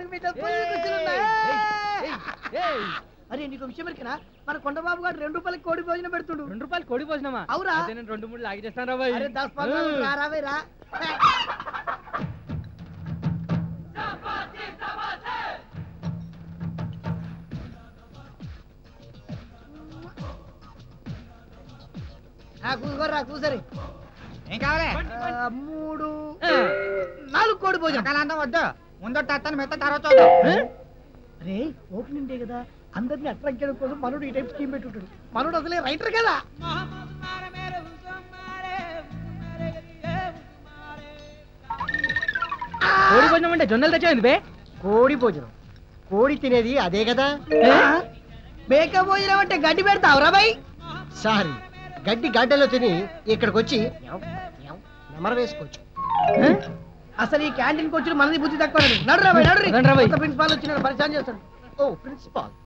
నాలుగు మీటర్ పుల్లి కుర్చీలు ఉన్నాయి అరే నీకు విషయం ఎరికినా మన కొండబాబు గారు రెండు రూపాయలకి కోడి భోజనం పెడుతుండు రెండు రూపాయలు కోడి భోజనమా అవురా? అయితే నేను రెండు మూడు లాగి చేస్తాను రా బాయ్ అరే దస్ పంద్రహ రారా బై రా ఆ, కూసుకోర్రా కూసరి ఏం కావాలి ఆ, మూడు నాలుగు కోడి భోజనం రకాలంతా వద్దు ముందు తత్తను మెత్త తర్వాత చూద్దాం అరే ఓపెనింగ్ డే కదా అందరిని అట్రాక్ట్ చేయడం కోసం మనోడు ఈ టైప్ స్కీమ్ పెట్టుంటాడు మనోడు అసలే రైటర్ కదా కోడి భోజనం అంటే జొన్నలు తెచ్చాయింది బే కోడి భోజనం కోడి తినేది అదే కదా మేక భోజనం అంటే గడ్డి పెడతావురా బై సారీ గడ్డి గడ్డలో తిని ఇక్కడికి వచ్చి నెమర వేసుకోవచ్చు అసలు ఈ క్యాంటీన్ కి వచ్చిన మనది బుద్ధి తక్కువ నడురా బై నడు రండ్రా బై. ప్రిన్సిపాల్ వచ్చిన పరిచయం చేస్తాడు ఓ ప్రిన్సిపాల్